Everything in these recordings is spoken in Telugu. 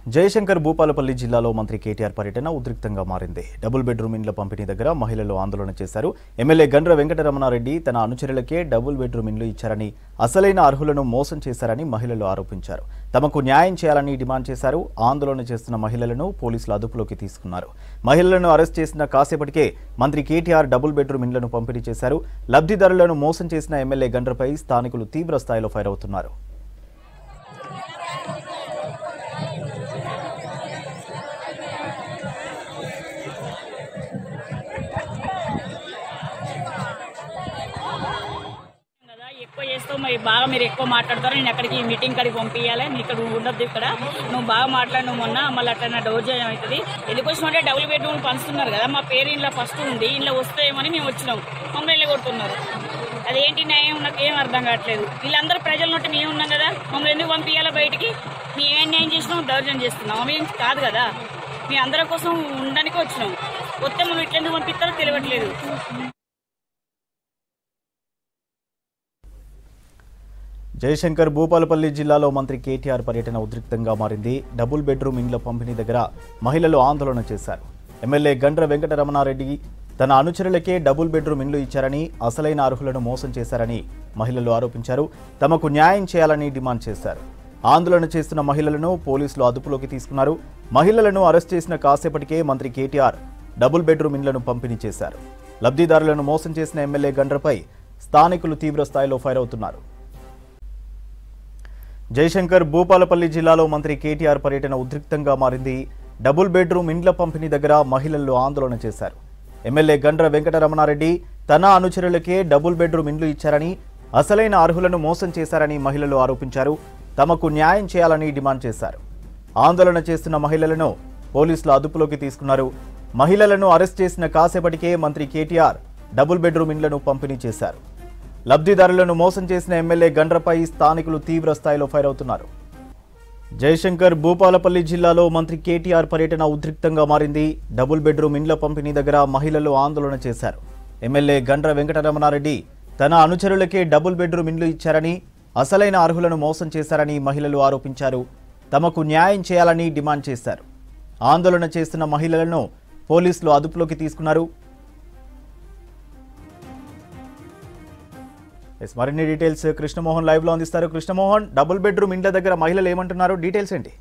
జయశంకర్ భూపాలపల్లి జిల్లాలో మంత్రి కేటీఆర్ పర్యటన ఉద్రిక్తంగా మారింది డబుల్ బెడ్రూమ్ ఇండ్ల పంపిణీ దగ్గర మహిళలు ఆందోళన చేశారు ఎమ్మెల్యే గండ్ర వెంకటరమణారెడ్డి తన అనుచరులకే డబుల్ బెడ్రూమ్ ఇండ్లు ఇచ్చారని అసలైన అర్హులను మోసం చేశారని మహిళలు ఆరోపించారు తమకు న్యాయం చేయాలని డిమాండ్ చేశారు ఆందోళన చేస్తున్న మహిళలను పోలీసులు అదుపులోకి తీసుకున్నారు మహిళలను అరెస్ట్ చేసిన కాసేపటికే మంత్రి కేటీఆర్ డబుల్ బెడ్రూమ్ ఇండ్లను పంపిణీ చేశారు లబ్ధిదారులను మోసం చేసిన ఎమ్మెల్యే గండ్రపై స్థానికులు తీవ్ర స్థాయిలో ఫైర్ అవుతున్నారు కదా ఎక్కువ చేస్తావు మరి బాగా మీరు ఎక్కువ మాట్లాడతారు నేను అక్కడికి ఈ మీటింగ్ కాడికి పంపించాలి నీకు ఇక్కడ ఉండొద్దు ఇక్కడ నువ్వు బాగా మాట్లాడినావు మొన్న మళ్ళీ అట్లా నా దౌర్జన్యం అవుతుంది ఎందుకు వచ్చినట్టే డబుల్ బెడ్రూమ్ పంచుతున్నారు కదా మా పేరు ఇంట్లో ఫస్ట్ ఉంది ఇంట్లో వస్తాయేమని మేము వచ్చినాం మమ్మల్ని వెళ్ళి కొడుతున్నారు అదేంటి న్యాయం నాకు ఏం అర్థం కావట్లేదు వీళ్ళందరూ ప్రజల నుండి మేము ఉన్నాం కదా మమ్మల్ని ఎందుకు పంపించాలా బయటికి మేము ఏం న్యాయం చేసినాం దౌర్జన్యం చేస్తున్నాం మేము కాదు కదా మీ అందరి కోసం ఉండడానికి వచ్చినాం వస్తే మనం ఇట్లెందుకు పంపిస్తారో తెలియట్లేదు జయశంకర్ భూపాలపల్లి జిల్లాలో మంత్రి కేటీఆర్ పర్యటన ఉద్రిక్తంగా మారింది డబుల్ బెడ్రూమ్ ఇండ్ల పంపిణీ దగ్గర మహిళలు ఆందోళన చేశారు ఎమ్మెల్యే గండ్ర వెంకటరమణారెడ్డి తన అనుచరులకే డబుల్ బెడ్రూమ్ ఇండ్లు ఇచ్చారని అసలైన అర్హులను మోసం చేశారని మహిళలు ఆరోపించారు తమకు న్యాయం చేయాలని డిమాండ్ చేశారు ఆందోళన చేస్తున్న మహిళలను పోలీసులు అదుపులోకి తీసుకున్నారు మహిళలను అరెస్ట్ చేసిన కాసేపటికే మంత్రి కేటీఆర్ డబుల్ బెడ్రూమ్ ఇండ్లను పంపిణీ చేశారు లబ్ధిదారులను మోసం చేసిన ఎమ్మెల్యే గండ్రపై స్థానికులు తీవ్ర స్థాయిలో ఫైర్ అవుతున్నారు జయశంకర్ భూపాలపల్లి జిల్లాలో మంత్రి కేటీఆర్ పర్యటన ఉద్రిక్తంగా మారింది డబుల్ బెడ్రూమ్ ఇండ్ల పంపిణీ దగ్గర మహిళలు ఆందోళన చేశారు ఎమ్మెల్యే గండ్ర వెంకటరమణారెడ్డి తన అనుచరులకే డబుల్ బెడ్రూమ్ ఇండ్లు ఇచ్చారని అసలైన అర్హులను మోసం చేశారని మహిళలు ఆరోపించారు తమకు న్యాయం చేయాలని డిమాండ్ చేశారు ఆందోళన చేస్తున్న మహిళలను పోలీసులు అదుపులోకి తీసుకున్నారు మహిళలను అరెస్ట్ చేసిన కాసేపటికే మంత్రి కేటీఆర్ డబుల్ బెడ్రూమ్ ఇండ్లను పంపిణీ చేశారు లబ్ధిదారులను మోసం చేసిన ఎమ్మెల్యే గండ్రపై స్థానికులు తీవ్ర స్థాయిలో ఫైర్ అవుతున్నారు జయశంకర్ భూపాలపల్లి జిల్లాలో మంత్రి కేటీఆర్ పర్యటన ఉద్రిక్తంగా మారింది డబుల్ బెడ్రూమ్ ఇండ్ల పంపిణీ దగ్గర మహిళలు ఆందోళన చేశారు ఎమ్మెల్యే గండ్ర వెంకటరమణారెడ్డి తన అనుచరులకే డబుల్ బెడ్రూమ్ ఇండ్లు ఇచ్చారని అసలైన అర్హులను మోసం చేశారని మహిళలు ఆరోపించారు తమకు న్యాయం చేయాలని డిమాండ్ చేశారు ఆందోళన చేస్తున్న మహిళలను పోలీసులు అదుపులోకి తీసుకున్నారు ఎస్ మరిన్ని డీటెయిల్స్ కృష్ణమోహన్ లైవ్ లో అందిస్తారు కృష్ణమోహన్ డబుల్ బెడ్రూమ్ ఇండ్ల దగ్గర మహిళలు ఏమంటున్నారు డీటెయిల్స్ ఏంటి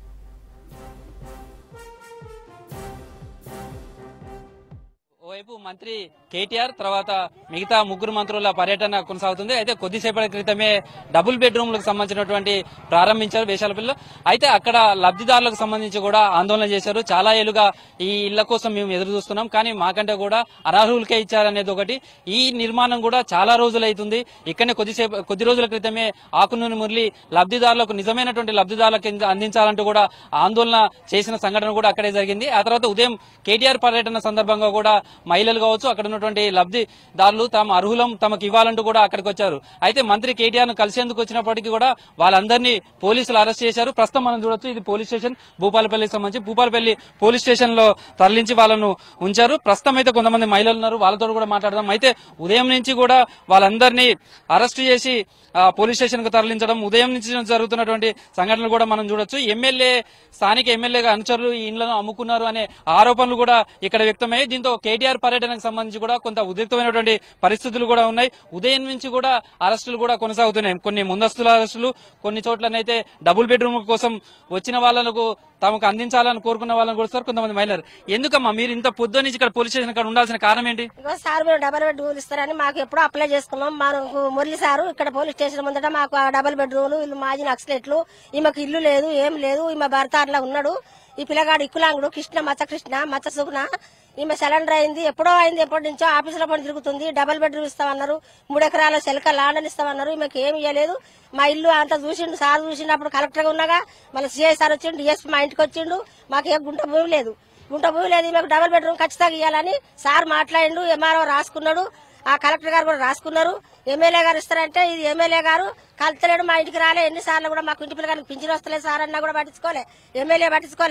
ఓవైపు మంత్రి కేటీఆర్ తర్వాత మిగతా ముగ్గురు మంత్రుల పర్యటన కొనసాగుతుంది అయితే కొద్దిసేపటి క్రితమే డబుల్ బెడ్రూమ్లకు సంబంధించినటువంటి ప్రారంభించారు వేషాలపల్లిలో అయితే అక్కడ లబ్ధిదారులకు సంబంధించి కూడా ఆందోళన చేశారు చాలా ఏళ్లుగా ఈ ఇళ్ల కోసం మేము ఎదురు చూస్తున్నాం కానీ మాకంటే కూడా అర్హులకే ఇచ్చారనేది ఒకటి ఈ నిర్మాణం కూడా చాలా రోజులు అవుతుంది ఇక్కడనే కొద్దిసేపు కొద్ది రోజుల క్రితమే ఆకునూని మురళి లబ్ధిదారులకు నిజమైనటువంటి లబ్ధిదారులకు అందించాలంటూ కూడా ఆందోళన చేసిన సంఘటన కూడా అక్కడే జరిగింది ఆ తర్వాత ఉదయం కేటీఆర్ పర్యటన సందర్భంగా కూడా మహిళలు కావచ్చు అక్కడ ఉన్నటువంటి లబ్ధిదారులు తమ అర్హులం తమకు ఇవ్వాలంటూ కూడా అక్కడికి వచ్చారు అయితే మంత్రి కేటీఆర్ ను కలిసేందుకు వచ్చినప్పటికీ కూడా వాళ్ళందరినీ పోలీసులు అరెస్ట్ చేశారు ప్రస్తుతం మనం చూడొచ్చు ఇది పోలీస్ స్టేషన్ భూపాలపల్లికి సంబంధించి భూపాలపల్లి పోలీస్ స్టేషన్ లో తరలించి వాళ్ళను ఉంచారు ప్రస్తుతం అయితే కొంతమంది మహిళలు ఉన్నారు వాళ్ళతో కూడా మాట్లాడదాం అయితే ఉదయం నుంచి కూడా వాళ్ళందరినీ అరెస్ట్ చేసి ఆ, పోలీస్ స్టేషన్ కు తరలించడం ఉదయం నుంచి జరుగుతున్నటువంటి సంఘటనలు కూడా మనం చూడొచ్చు ఎమ్మెల్యే స్థానిక ఎమ్మెల్యేగా అనుచరులు ఈ ఇండ్లను అమ్ముకున్నారు అనే ఆరోపణలు కూడా ఇక్కడ వ్యక్తమయ్యాయి దీంతో కేటీఆర్ పర్యటనకు సంబంధించి కూడా కొంత ఉద్రిక్తమైనటువంటి పరిస్థితులు కూడా ఉన్నాయి ఉదయం నుంచి కూడా అరెస్టులు కూడా కొనసాగుతున్నాయి కొన్ని ముందస్తుల అరెస్టులు కొన్ని చోట్లనైతే డబుల్ బెడ్రూమ్ కోసం వచ్చిన వాళ్ళకు తమకు అందించాలని కోరుకున్న వాళ్ళని కూడా వస్తారు కొంతమంది మహిళలు ఎందుకమ్మా మీరు ఇంత పొద్దు నుంచి ఇక్కడ పోలీస్ స్టేషన్ ఇక్కడ ఉండాల్సిన కారణం ఏంటి ఇగో సార్ మీరు డబల్ బెడ్రూమ్లు ఇస్తారని మాకు ఎప్పుడో అప్లై చేసుకున్నాం మనకు మురళి సారు ఇక్కడ పోలీస్ స్టేషన్ ముందట మాకు ఆ డబల్ బెడ్రూమ్లు వీళ్ళు మాజీ నక్సలెట్లు ఈమెకు ఇల్లు లేదు ఏం లేదు ఈమె భర్త అట్లా ఉన్నాడు ఈ పిల్లగాడు ఇక్కులాంగుడు కృష్ణ మచ్చ కృష్ణ మచ్చ సుగుణ ఈమె సిలిండర్ అయింది ఎప్పుడో అయింది ఎప్పటి నుంచో ఆఫీసులో పని తిరుగుతుంది డబల్ బెడ్రూమ్ ఇస్తామన్నారు మూడు ఎకరాల శెలక లాండని ఇస్తామన్నారు ఈమెకి ఏమి ఇవ్వలేదు మా ఇల్లు అంతా చూసిండు సార్ చూసినప్పుడు కలెక్టర్ గా ఉన్నాగా మళ్ళీ సిఐ సార్ వచ్చిండు డిఎస్పీ మా ఇంటికి వచ్చిండు మాకు ఏ గుంట భూమి లేదు గుంట భూమి లేదు మాకు డబుల్ బెడ్రూమ్ ఖచ్చితంగా ఇవ్వాలని సార్ మాట్లాడిండు ఎంఆర్ఓ రాసుకున్నాడు ఆ కలెక్టర్ గారు కూడా రాసుకున్నారు ఎమ్మెల్యే గారు ఇస్తారంటే ఇది ఎమ్మెల్యే గారు కలుతలేడు మా ఇంటికి రాలే ఎన్నిసార్లు కూడా మాకు ఇంటి పిల్లగానికి పింఛన్ వస్తలేదు సార్ అన్నా కూడా పట్టించుకోలే ఎమ్మెల్యే పట్టించుకోలే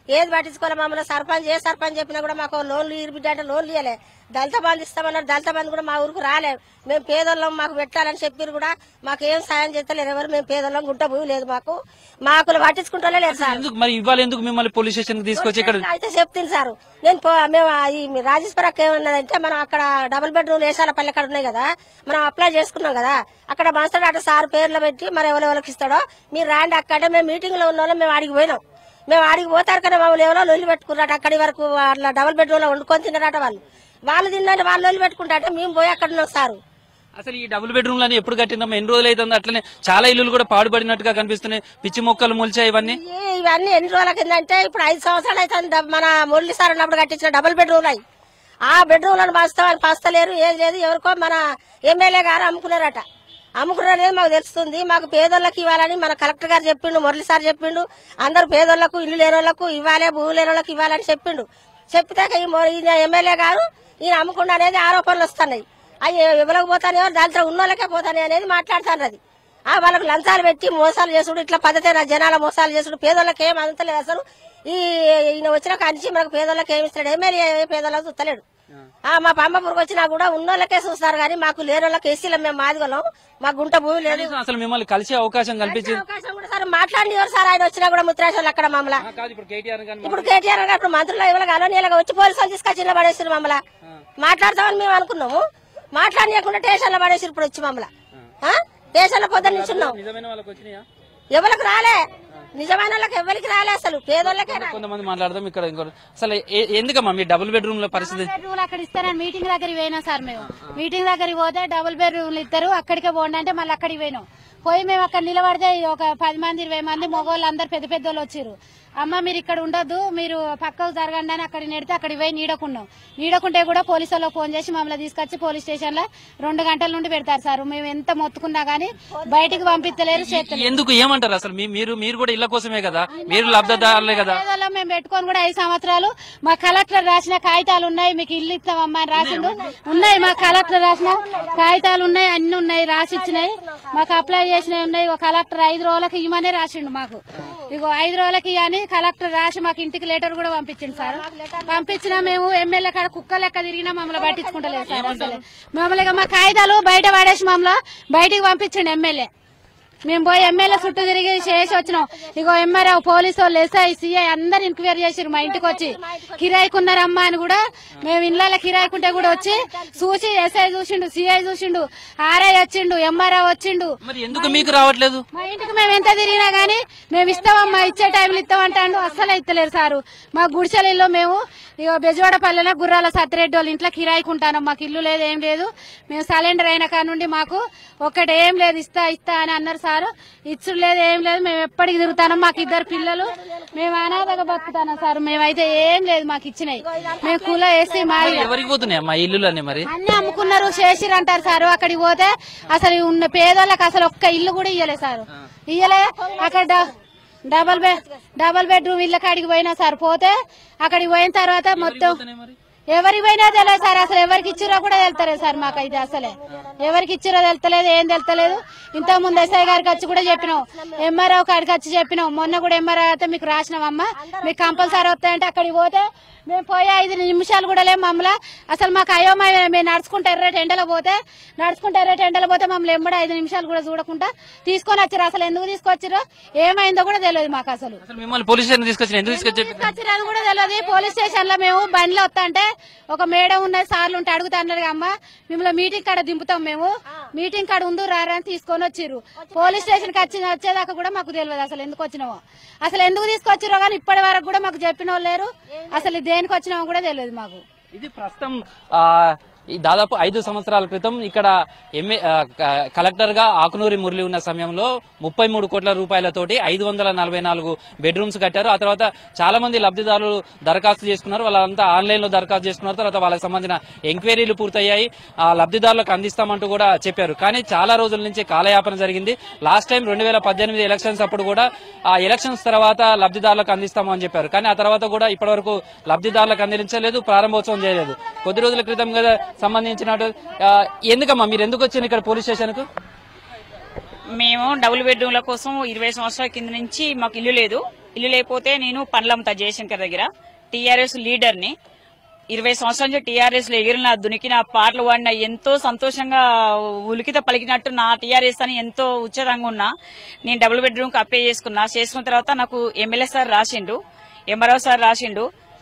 ఏది పట్టించుకోవాలి మమ్మల్ని సర్పంచ్ ఏ సర్పంచ్ చెప్పినా కూడా మాకు లోన్లు ఇరిబిడ్డ అంటే లోన్లు ఇవ్వలే దళిత బంధు ఇస్తామన్నారు దళిత బంధు కూడా మా ఊరికి రాలే మేము పేదోళ్ళం మాకు పెట్టాలని చెప్పారు కూడా మాకు ఏం సాయం చేస్తలేరు ఎవరు మేము పేదోళ్ళం గుంట భూమి లేదు మాకు మాకు పట్టించుకుంటా లేదు సార్ ఎందుకు మరి ఇవాళ ఎందుకు మిమ్మల్ని పోలీస్ స్టేషన్ కి తీసుకొచ్చి ఇక్కడ అయితే చెప్తుంది సార్ నేను పో- మేము ఈ రాజేశ్వర అక్క ఏమన్నదంటే మనం అక్కడ డబుల్ బెడ్రూమ్ వేసాల పల్లె అక్కడ ఉన్నాయి కదా మనం అప్లై చేసుకున్నాం కదా అక్కడ మాస్టర్ అటు సార్ పేర్లు పెట్టి మరి ఎవరెవరికి ఇస్తాడో మీరు రాండి అక్కడ మేము మీటింగ్ లో ఉన్న వాళ్ళం మేము ఆడికి పోయినాం మేము ఆడికి పోతారు కదా మమ్మల్ని ఎవరో లొల్లి పెట్టుకున్నారట అక్కడి వరకు వాళ్ళ డబుల్ బెడ్రూమ్ లో వండుకొని తిన్నారట వాళ్ళు వాళ్ళు తిన్నట్టు వాళ్ళు లొల్లి పెట్టుకుంటారట మేము పోయి అక్కడ ఉన్నాం సారు అసలు ఈ డబుల్ బెడ్రూమ్ లని ఎప్పుడు కట్టినాం ఎన్ని రోజులు అవుతుంది అట్లనే చాలా ఇల్లులు కూడా పాడుపడినట్టుగా కనిపిస్తున్నాయి పిచ్చి మొక్కలు మొలిచాయి ఇవన్నీ ఈ- ఇవన్నీ ఎన్ని రోజుల కిందంటే ఇప్పుడు ఐదు సంవత్సరాలు అయితే మన మురళి సార్ ఉన్నప్పుడు కట్టించిన డబుల్ బెడ్రూమ్ అయి ఆ బెడ్రూమ్ లను పంచుతామని పంచలేరు ఏది లేదు ఎవరికో మన ఎమ్మెల్యే గారు అమ్ముకున్నారట అమ్ముకున్నారనేది మాకు తెలుస్తుంది మాకు పేదోళ్ళకి ఇవ్వాలని మన కలెక్టర్ గారు చెప్పిండు మురళి సార్ చెప్పిండు అందరు పేదోళ్లకు ఇల్లు లేని వాళ్ళకు ఇవ్వాలి భూమి లేని వాళ్ళకి ఇవ్వాలని చెప్పిండు చెప్పితే ఈ మొ- ఈయన ఎమ్మెల్యే గారు ఈయన అమ్ముకుండా అనేది ఆరోపణలు వస్తున్నాయి అవి ఎవరికి పోతానే దాంట్లో ఉన్న వాళ్ళకే పోతానే అనేది మాట్లాడుతారు అది ఆ వాళ్ళకు లంచాలు పెట్టి మోసాలు చేసుడు ఇట్లా పద్ధతి నా జనాల మోసాలు చేసుడు పేదోళ్ళకి ఏం అంతలేదు అసలు ఈ ఈయన వచ్చిన కంచి మనకు పేదోళ్ళకి ఏమి ఇస్తాడు ఎమ్మెల్యే పేదోళ్ళకి చూస్తలేడు ఆ మా పంపపూర్కి వచ్చినా కూడా ఉన్నోళ్ళకే చూస్తారు కానీ మాకు లేని వాళ్ళకి ఎస్సీలో మేము మాదిగలం మా గుంట భూమి లేదు కనీసం అసలు మిమ్మల్ని కలిసే అవకాశం కనిపించింది అవకాశం కూడా సార్ మాట్లాడినవారు సార్ ఆయన వచ్చినా కూడా ముత్రాశోళ్ళు అక్కడ మమ్మల్ని ఆ, కాదు ఇప్పుడు కేటీఆర్ గాని ఇప్పుడు కేటీఆర్ గారు ఇప్పుడు మంత్రులు ఇవ్వాలి కాలని ఇలాగ వచ్చి పోలీసులు తీసుకొచ్చి ఇలా పడేసారు మమ్మల్ని మాట్లాడతామని మేము అనుకున్నాము మాట్లాడకుండా స్టేషన్ లో పడేసారు ఇప్పుడు వచ్చి మమ్మల్ని ఆ? స్టేషన్ లో పొద్దున్న నిల్చున్నాం నిజమైన వాళ్ళకి వచ్చినాయా ఎవరికి రాలే నిజమైన వాళ్ళకి ఎవరికి రాలే అసలు పేదోళ్ళకే రాలే. కొంతమంది మాట్లాడదాం ఇక్కడ ఇంకో అసలు ఏ- ఎందుకమ్మా మీ డబుల్ బెడ్రూమ్ లో పరిస్థితి బెడ్రూమ్లు అక్కడ ఇస్తారని మీటింగ్ దగ్గరికి పోయినాం సార్ మేము మీటింగ్ దగ్గరికి పోతే డబుల్ బెడ్రూమ్లు ఇస్తారు అక్కడికే పోండి అంటే మళ్ళీ అక్కడికి పోయినాం పోయి మేము అక్కడ నిలబడితే ఒక పది మంది ఇరవై మంది మగవాళ్ళు అందరు పెద్ద పెద్ద వాళ్ళు వచ్చారు అమ్మ మీరు ఇక్కడ ఉండొద్దు మీరు పక్కకు జరగండి అని అక్కడ నెడితే అక్కడికి పోయి నీడకున్నాం నీడకుంటే కూడా పోలీసు వాళ్ళకి ఫోన్ చేసి మమ్మల్ని తీసుకొచ్చి పోలీస్ స్టేషన్ లో రెండు గంటల నుండి పెడతారు సార్ మేము ఎంత మొత్తుకున్నా గానీ బయటికి పంపించలేరు చేస్తలేరు ఎందుకు ఏమంటారు అసలు మీ- మీరు మీరు కూడా ఇళ్ల కోసమే కదా మీరు లబ్ధదారులే కదా పేదోళ్ళం మేము పెట్టుకొని కూడా ఐదు సంవత్సరాలు మా కలెక్టర్ రాసిన కాగితాలు ఉన్నాయి మీకు ఇల్లు ఇస్తామమ్మా అని రాసిండు ఉన్నాయి మా కలెక్టర్ రాసిన కాగితాలు ఉన్నాయి అన్ని ఉన్నాయి రాసి ఇచ్చినాయి మాకు అప్లై చేసినవి ఉన్నాయి ఒక కలెక్టర్ ఐదు రోజులకి ఇవ్వమనే రాసిండు మాకు ఇగో ఐదు రోజులకి అని కలెక్టర్ రాసి మాకు ఇంటికి లెటర్ కూడా పంపించింది సార్ పంపించినా మేము ఎమ్మెల్యే కాడ కుక్క లెక్క తిరిగినా మమ్మల్ని పట్టించుకుంటలేదు సార్ అసలు మమ్మల్ని ఇక మా కాగితాలు బయట పడేసి మమ్మల్ని బయటికి పంపించండి ఎమ్మెల్యే మేము పోయి ఎమ్మెల్యే చుట్టూ తిరిగి చేసి వచ్చినాం ఇగో ఎంఆర్ఓ పోలీసు వాళ్ళు ఎస్ఐ సిఐ అందరు ఎంక్వైరీ చేసిరు మా ఇంటికి వచ్చి కిరాయికున్నారమ్మా అని కూడా మేము ఇళ్ళ కిరాయికుంటే కూడా వచ్చి చూసి ఎస్ఐ చూసిండు సిఐ చూసిండు ఆర్ఐ వచ్చిండు ఎంఆర్ఓ వచ్చిండు మరి ఎందుకు మీకు రావట్లేదు మా ఇంటికి మేము ఎంత తిరిగినా గానీ మేము ఇస్తామమ్మా ఇచ్చే టైంలో ఇస్తామంటాడు అస్సలు ఇస్తలేరు సారు మా గుడిసెలలో మేము ఇక బెజవాడ పల్లెన గుర్రాల సత్తిరెడ్డి వాళ్ళ ఇంట్లో కిరాయికుంటాను మాకు ఇల్లు లేదు ఏం లేదు మేము సిలిండర్ అయిన కాడ నుండి మాకు ఒక్కటి ఏం లేదు ఇస్తా ఇస్తా అని అన్నారు సారు ఇచ్చుడు లేదు ఏం లేదు మేము ఎప్పటికి తిరుగుతాను మాకు ఇద్దరు పిల్లలు మేము అనాథగా బతుకుతాను సార్ మేమైతే ఏం లేదు మాకు ఇచ్చినాయి మేము కూల వేసి మాది ఎవరికి పోతున్నాయి అమ్మా ఇల్లులన్నీ మరి అన్ని అమ్ముకున్నారు చేసిరు అంటారు సార్ అక్కడికి పోతే అసలు ఉన్న పేదోళ్ళకి అసలు ఒక్క ఇల్లు కూడా ఇయ్యలే సార్ ఇయ్యలే అక్కడ డ- డబల్ బెడ్ డబల్ బెడ్రూమ్ ఇళ్ళ కాడికి పోయినా సార్ పోతే అక్కడికి పోయిన తర్వాత మొత్తం మరి ఎవరికి పోయినా తెలియదు సార్ అసలు ఎవరికి ఇచ్చిరో కూడా తెలుతలేదు సార్ మాకైతే అసలే ఎవరికి ఇచ్చిరో తెలుతలేదు ఏం తెలుతలేదు ఇంత ముందు ఎస్ఐ గారికి వచ్చి కూడా చెప్పినాం ఎంఆర్ఓ కాడికి వచ్చి చెప్పినాం మొన్న కూడా ఎంఆర్ఓ అయితే మీకు రాసినామమ్మా మీకు కంపల్సరీ వస్తాయంటే అక్కడికి పోతే మేము పోయి ఐదు నిమిషాలు కూడా లేము మమ్మల్ని అసలు మాకు అయ్యో మేము నడుచుకుంటే ఎర్రటి ఎండలో పోతే నడుచుకుంటే ఎర్రటి ఎండలో పోతే మమ్మల్ని ఎంబడి ఐదు నిమిషాలు కూడా చూడకుండా తీసుకొని వచ్చారు అసలు ఎందుకు తీసుకొచ్చారో ఏమైందో కూడా తెలియదు మాకు అసలు అసలు మిమ్మల్ని పోలీస్ స్టేషన్ తీసుకొచ్చిన ఎందుకు తీసుకొచ్చి తీసుకొచ్చినది కూడా తెలియదు పోలీస్ స్టేషన్ లో మేము బండిలో వస్తా అంటే ఒక మేడం ఉన్నది సార్లు ఉంటే అడుగుతా అన్నారు అమ్మ మిమ్మల్ని మీటింగ్ కాడ దింపుతాం మేము మీటింగ్ కాడ ఉండు రారా అని తీసుకొని వచ్చిర్రు పోలీస్ స్టేషన్ కి వచ్చి వచ్చేదాకా కూడా మాకు తెలియదు అసలు ఎందుకు వచ్చినామో అసలు ఎందుకు తీసుకొచ్చిరో కానీ ఇప్పటి వరకు కూడా మాకు చెప్పిన వాళ్ళు లేరు అసలు దేనికి వచ్చినామో కూడా తెలియదు మాకు ఇది ప్రస్తుతం ఆ, ఈ దాదాపు ఐదు సంవత్సరాల క్రితం ఇక్కడ ఎంఏ ఆ, క- కలెక్టర్ గా ఆకునూరి మురళి ఉన్న సమయంలో ముప్పై మూడు కోట్ల రూపాయలతోటి ఐదు వందల నలభై నాలుగు బెడ్రూమ్స్ కట్టారు ఆ తర్వాత చాలా మంది లబ్ధిదారులు దరఖాస్తు చేసుకున్నారు వాళ్ళంతా ఆన్లైన్ లో దరఖాస్తు చేసుకున్నారు తర్వాత వాళ్ళకి సంబంధించిన ఎంక్వైరీలు పూర్తయ్యాయి ఆ లబ్ధిదారులకు అందిస్తామంటూ కూడా చెప్పారు కానీ చాలా రోజుల నుంచి కాలయాపన జరిగింది లాస్ట్ టైం రెండు వేల పద్దెనిమిది ఎలక్షన్స్ అప్పుడు కూడా ఆ ఎలక్షన్స్ తర్వాత లబ్ధిదారులకు అందిస్తామని చెప్పారు కానీ ఆ తర్వాత కూడా ఇప్పటివరకు లబ్ధిదారులకు అందించలేదు ప్రారంభోత్సవం చేయలేదు కొద్ది రోజుల క్రితం కదా సంబంధించినట్టు ఆ, ఎందుకమ్మా మీరు ఎందుకు వచ్చారు ఇక్కడ పోలీస్ స్టేషన్ కు మేము డబుల్ బెడ్రూమ్ల కోసం ఇరవై సంవత్సరాల కింద నుంచి మాకు ఇల్లు లేదు ఇల్లు లేకపోతే నేను పండ్లమ్ముతా జయశంకర్ దగ్గర టీఆర్ఎస్ లీడర్ని ఇరవై సంవత్సరాల నుంచి టీఆర్ఎస్ లో ఎగిరిన దునికిన పాటలు పాడిన ఎంతో సంతోషంగా ఉలికిత పలికినట్టు నా టీఆర్ఎస్ అని ఎంతో ఉచితంగా ఉన్నా నేను డబుల్ బెడ్రూమ్ కి అప్లై చేసుకున్నా చేసుకున్న తర్వాత నాకు ఎమ్మెల్యే సార్ రాసిండు ఎంఆర్ఓ సార్ రాసిండు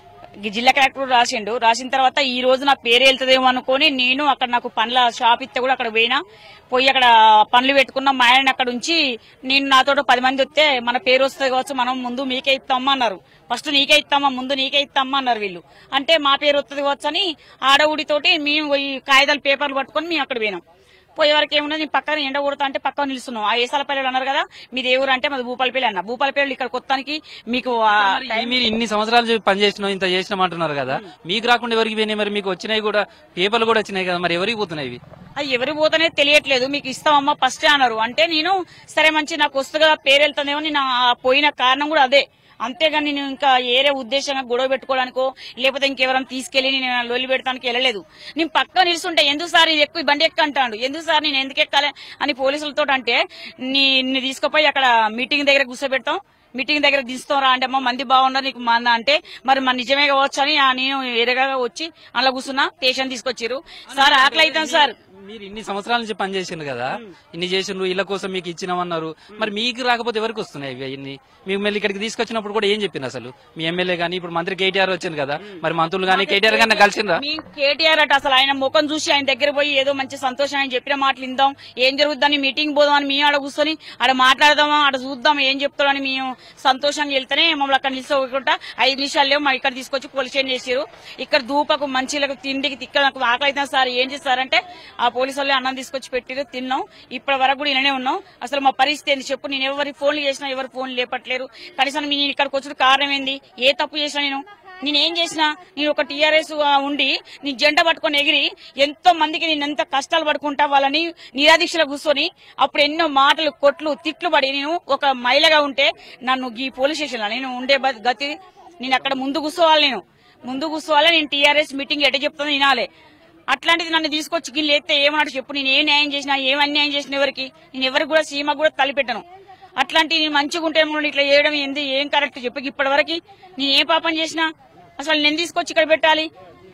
ఈ జిల్లా కలెక్టర్ రాసిండు రాసిన తర్వాత ఈ రోజు నా పేరు వెళ్తుందేమో అనుకొని నేను అక్కడ నాకు పండ్ల షాప్ ఇస్తే కూడా అక్కడ పోయినా పోయి అక్కడ పండ్లు పెట్టుకున్న మా ఆయన అక్కడ ఉంచి నేను నాతో పది మంది వస్తే మన పేరు వస్తుంది కావచ్చు మనం ముందు మీకే ఇస్తామా అన్నారు ఫస్ట్ నీకే ఇస్తామా ముందు నీకే ఇస్తామా అన్నారు వీళ్ళు అంటే మా పేరు వస్తుంది కావచ్చు అని ఆడవుడితోటి మేము ఈ కాగితాలు పేపర్లు పట్టుకొని మేము అక్కడ పోయినాం పోయే వరకు ఏమున్నది నేను పక్కన ఎండ కొడతా అంటే పక్కన నిలుస్తున్నాం ఆ ఏసాలపల్లి అన్నారు కదా మీది ఏ ఊరు అంటే మాది భూపాలపల్లి అన్న భూపాలపల్లి ఇక్కడ కొత్తానికి మీకు ఆ మరి మీరు ఇన్ని సంవత్సరాలు చెప్పి పని చేసినాం ఇంత చేసినాం అంటున్నారు కదా మీకు రాకుండా ఎవరికి పోయినాయి మరి మీకు వచ్చినాయి కూడా పేపర్లు కూడా వచ్చినాయి కదా మరి ఎవరికి పోతున్నాయి ఇవి అది ఎవరి పోతనే తెలియట్లేదు మీకు ఇస్తామమ్మా ఫస్ట్ అన్నారు అంటే నేను సరే మంచి నాకు వస్తుంది కదా పేరు వెళ్తుందేమో నేను ఆ పోయిన కారణం కూడా అదే అంతేగాని నేను ఇంకా ఏరే ఉద్దేశంగా గొడవ పెట్టుకోవడానికో లేకపోతే ఇంకెవరైనా తీసుకెళ్లి నేను లొల్లి పెడతానికి వెళ్ళలేదు నేను పక్క నిలుస్తుంటే ఎందుకు సార్ ఇది ఎక్కువ ఈ బండి ఎక్క అంటాడు ఎందుకు సార్ నేను ఎందుకు ఎక్కాలి అని పోలీసులతో అంటే నీ నీ తీసుకుపోయి అక్కడ మీటింగ్ దగ్గర కూర్చోబెడతాం మీటింగ్ దగ్గర దిస్తాం రా అంటే అమ్మా మంది బాగున్నారు నీకు మంద అంటే మరి మన నిజమే కావచ్చు అని ఆ నేను ఎరగా వచ్చి అలా కూర్చున్నా స్టేషన్ తీసుకొచ్చారు సార్ ఆకలి అవుతాం సార్ మీరు ఇన్ని సంవత్సరాల నుంచి పని చేసిండ్రు కదా ఇన్ని చేసిండ్రు ఇళ్ళ కోసం మీకు ఇచ్చినామన్నారు మరి మీకు రాకపోతే ఎవరికి వస్తున్నాయి ఇవి ఇన్ని మీకు మళ్ళీ ఇక్కడికి తీసుకొచ్చినప్పుడు కూడా ఏం చెప్పింది అసలు మీ ఎమ్మెల్యే గానీ ఇప్పుడు మంత్రి కేటీఆర్ వచ్చింది కదా మరి మంత్రులు గానీ కేటీఆర్ గానీ కలిసిండ్రా మీ కేటీఆర్ అట అసలు ఆయన ముఖం చూసి ఆయన దగ్గర పోయి ఏదో మంచి సంతోషం ఆయన చెప్పిన మాటలు ఇందాం ఏం జరుగుద్దని మీటింగ్ పోదామని మేము ఆడ కూర్చొని ఆడ మాట్లాడదామా ఆడ చూద్దాం ఏం చెప్తామని మేము సంతోషంగా వెళ్తేనే మమ్మల్ని అక్కడ నిలుసుకోకుండా ఐదు నిమిషాలు మా ఇక్కడ తీసుకొచ్చి పోలీస్ స్టేషన్ చేసారు ఇక్కడ దూపకు మంచిలకు తిండికి ఇక్కడ నాకు ఆకలి అవుతుంది సార్ ఏం చేస్తారంటే ఆ పోలీసు వాళ్ళు అన్నం తీసుకొచ్చి పెట్టిరు తిన్నాం ఇప్పటి వరకు కూడా ఇలానే ఉన్నాం అసలు మా పరిస్థితి ఏంది చెప్పు నేను ఎవరి ఫోన్లు చేసినా ఎవరు ఫోన్లు లేపట్లేరు కనీసం నేను ఇక్కడికి వచ్చిన కారణం ఏంది ఏ తప్పు చేసినా నేను నేనేం చేసినా నేను ఒక టీఆర్ఎస్ ఉండి నీ జెండా పట్టుకొని ఎగిరి ఎంతో మందికి నేను ఎంత కష్టాలు పడుకుంటా వాళ్ళని నిరాదీక్షలో కూర్చొని అప్పుడు ఎన్నో మాటలు కొట్లు తిట్లు పడి నేను ఒక మహిళగా ఉంటే నన్ను ఈ పోలీస్ స్టేషన్ లో నేను ఉండే బ- గతి నేను అక్కడ ముందు కూర్చోవాలి నేను ముందు కూర్చోవాలి నేను టీఆర్ఎస్ మీటింగ్ ఎట చెప్తాను వినాలి అట్లాంటిది నన్ను తీసుకొచ్చి గిల్లు ఎత్తే ఏమన్నాడు చెప్పు నేను ఏ న్యాయం చేసినా ఏం అన్యాయం చేసిన ఎవరికి నేను ఎవరికి కూడా సీమ కూడా తలిపెట్టను అట్లాంటి నేను మంచిగా ఉంటే మనం ఇట్లా చేయడం ఏంది ఏం కరెక్ట్ చెప్పు ఇప్పటి వరకు నేను ఏ పాపం చేసినా అసలు నేను తీసుకొచ్చి ఇక్కడ పెట్టాలి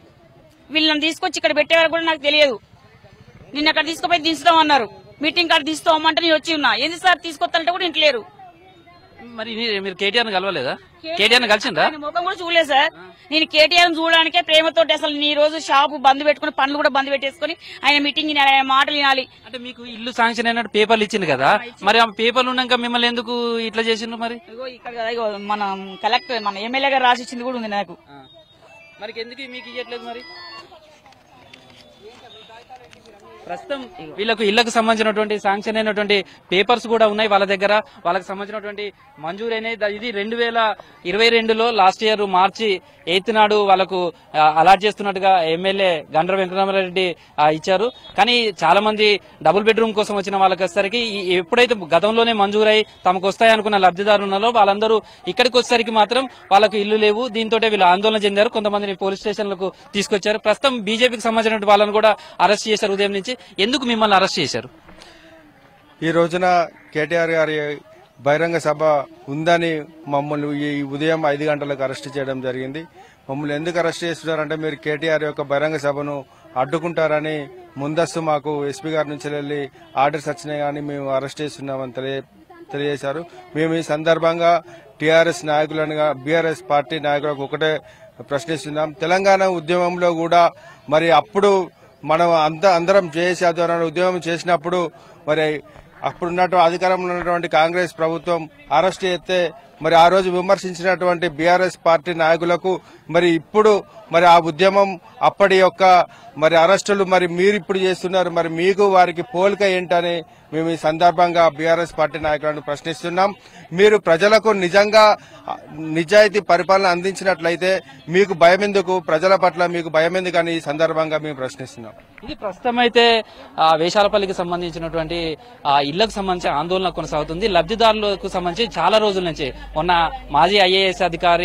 వీళ్ళని తీసుకొచ్చి ఇక్కడ పెట్టే వరకు కూడా నాకు తెలియదు నిన్న అక్కడ తీసుకుపోయి దించుతాం అన్నారు మీటింగ్ కార్డు తీసుకోమంటే నేను వచ్చి ఉన్నా ఏంది సార్ తీసుకొస్తానంటే కూడా ఇంట్లో లేరు మరి నీ- మీరు కేటీఆర్ కలవలేదా కేటీఆర్ కలిసిండ్రా ఆయన ముఖం కూడా చూడలేదు సార్ నేను కేటీఆర్ చూడడానికే ప్రేమతో అసలు ఈ రోజు షాపు బంద్ పెట్టుకుని పనులు కూడా బంద్ పెట్టేసుకుని ఆయన మీటింగ్ వినాలి ఆయన మాటలు వినాలి అంటే మీకు ఇల్లు శాంక్షన్ అయినట్టు పేపర్లు ఇచ్చింది కదా మరి ఆ పేపర్లు ఉన్నాక మిమ్మల్ని ఎందుకు ఇట్లా చేసిండ్రు మరి ఇగో ఇక్కడ కదా ఇగో మన కలెక్టర్ మన ఎమ్మెల్యే గారు రాసి ఇచ్చింది కూడా ఉంది నాకు మరి ఎందుకు మీకు ఇవ్వట్లేదు మరి ప్రస్తుతం వీళ్ళకు ఇళ్లకు సంబంధించినటువంటి శాంక్షన్ అయినటువంటి పేపర్స్ కూడా ఉన్నాయి వాళ్ళ దగ్గర వాళ్ళకి సంబంధించినటువంటి మంజూరైన ఇది రెండు వేల ఇరవై రెండులో లాస్ట్ ఇయర్ మార్చి ఎయిత్ నాడు వాళ్ళకు ఆ, అలాట్ చేస్తున్నట్టుగా ఎమ్మెల్యే గండ్ర వెంకటరామరెడ్డి ఆ, ఇచ్చారు కానీ చాలా మంది డబుల్ బెడ్రూమ్ కోసం వచ్చిన వాళ్ళకి వచ్చేసరికి ఈ- ఎప్పుడైతే గతంలోనే మంజూరై తమకు వస్తాయి అనుకున్న లబ్ధిదారులు ఉన్నారో వాళ్ళందరూ ఇక్కడికి వచ్చేసరికి మాత్రం వాళ్ళకు ఇల్లు లేవు దీంతో వీళ్ళు ఆందోళన చెందారు కొంతమందిని పోలీస్ స్టేషన్లకు తీసుకొచ్చారు ప్రస్తుతం బీజేపీకి సంబంధించిన వాళ్ళని కూడా అరెస్ట్ చేశారు ఉదయం నుంచి ఎందుకు మిమ్మల్ని అరెస్ట్ చేశారు ఈ రోజున కేటీఆర్ గారి బహిరంగ సభ ఉందని మమ్మల్ని ఈ ఉదయం ఐదు గంటలకు అరెస్ట్ చేయడం జరిగింది మమ్మల్ని ఎందుకు అరెస్ట్ చేస్తున్నారంటే మీరు కేటీఆర్ యొక్క బహిరంగ సభను అడ్డుకుంటారని ముందస్తు మాకు ఎస్పీ గారి నుంచి వెళ్ళి ఆర్డర్స్ వచ్చినాయి కానీ మేము అరెస్ట్ చేస్తున్నామని తెలియ తెలియజేశారు మేము ఈ సందర్భంగా టీఆర్ఎస్ నాయకులను బీఆర్ఎస్ పార్టీ నాయకులకు ఒకటే ప్రశ్నిస్తున్నాం తెలంగాణ ఉద్యమంలో కూడా మరి అప్పుడు మనం అంత అందరం జేఏసీ ఆధ్వర్యంలో ఉద్యమం చేసినప్పుడు మరి అప్పుడున్నట్టు అధికారంలో ఉన్నటువంటి కాంగ్రెస్ ప్రభుత్వం అరెస్ట్ చేస్తే మరి ఆ రోజు విమర్శించినటువంటి బీఆర్ఎస్ పార్టీ నాయకులకు మరి ఇప్పుడు మరి ఆ ఉద్యమం అప్పటి యొక్క మరి అరెస్టులు మరి మీరు ఇప్పుడు చేస్తున్నారు మరి మీకు వారికి పోలిక ఏంటని మేము ఈ సందర్భంగా బీఆర్ఎస్ పార్టీ నాయకులను ప్రశ్నిస్తున్నాం మీరు ప్రజలకు నిజంగా ఆ, నిజాయితీ పరిపాలన అందించినట్లయితే మీకు భయం ఎందుకు ప్రజల పట్ల మీకు భయం ఎందుకని ఈ సందర్భంగా మేము ప్రశ్నిస్తున్నాం ఇది ప్రస్తుతం అయితే ఆ, వేషాలపల్లికి సంబంధించినటువంటి ఆ ఇళ్లకు సంబంధించి ఆందోళన కొనసాగుతుంది లబ్ధిదారులకు సంబంధించి చాలా రోజుల నుంచి మొన్న మాజీ ఐఏఎస్ అధికారి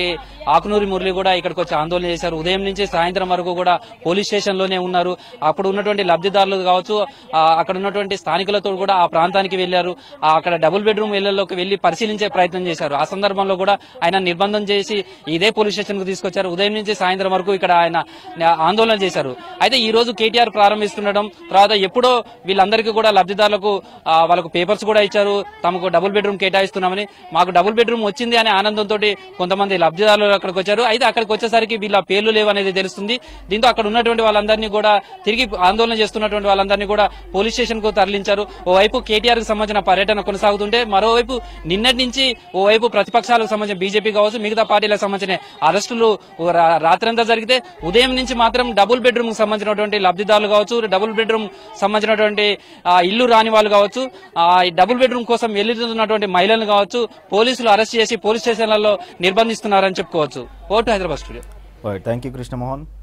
ఆకునూరి మురళి కూడా ఇక్కడికి వచ్చి ఆందోళన చేశారు ఉదయం నుంచి సాయంత్రం వరకు కూడా పోలీస్ స్టేషన్ లోనే ఉన్నారు అప్పుడు ఉన్నటువంటి లబ్ధిదారులు కావచ్చు ఆ, అక్కడ ఉన్నటువంటి స్థానికులతో కూడా ఆ ప్రాంతానికి వెళ్లారు ఆ, అక్కడ డబుల్ బెడ్రూమ్ ఇళ్లలోకి వెళ్లి పరిశీలించే ప్రయత్నం చేశారు ఆ సందర్భంలో కూడా ఆయన నిర్బంధం చేసి ఇదే పోలీస్ స్టేషన్ కు తీసుకొచ్చారు ఉదయం నుంచి సాయంత్రం వరకు ఇక్కడ ఆయన ఆందోళన చేశారు అయితే ఈ రోజు కేటీఆర్ ప్రారంభిస్తుండడం తర్వాత ఎప్పుడో వీళ్ళందరికీ కూడా లబ్ధిదారులకు ఆ, వాళ్ళకు పేపర్స్ కూడా ఇచ్చారు తమకు డబుల్ బెడ్రూమ్ కేటాయిస్తున్నామని మాకు డబుల్ బెడ్రూమ్ వచ్చింది అనే ఆనందంతో కొంతమంది లబ్ధిదారులు అక్కడికి వచ్చారు అయితే అక్కడికి వచ్చేసరికి వీళ్ళ పేర్లు లేవు అనేది తెలుస్తుంది దీంతో అక్కడ ఉన్నటువంటి వాళ్ళందరినీ కూడా తిరిగి ఆందోళన చేస్తున్నటువంటి వాళ్ళందరినీ కూడా పోలీస్ స్టేషన్ కు తరలించారు ఓవైపు కేటీఆర్ కు సంబంధించిన పర్యటన కొనసాగుతుంటే మరోవైపు నిన్నటి నుంచి ఓవైపు ప్రతిపక్షాలకు సంబంధించిన బీజేపీ కావచ్చు మిగతా పార్టీలకు సంబంధించిన అరెస్టులు ఓ రా- రాత్రంతా జరిగితే ఉదయం నుంచి మాత్రం డబుల్ బెడ్రూమ్ కు సంబంధించినటువంటి లబ్ధిదారులు కావచ్చు డబుల్ బెడ్రూమ్ సంబంధించినటువంటి ఆ, ఇల్లు రాని వాళ్ళు కావచ్చు ఆ, ఈ డబుల్ బెడ్రూమ్ కోసం వెళ్తున్నటువంటి మహిళలు కావచ్చు పోలీసులు అరెస్ట్ చేసి పోలీస్ స్టేషన్లలో నిర్బంధిస్తున్నారని చెప్పుకోవచ్చు ఓటు Hyderabad studio thank you Krishnamohan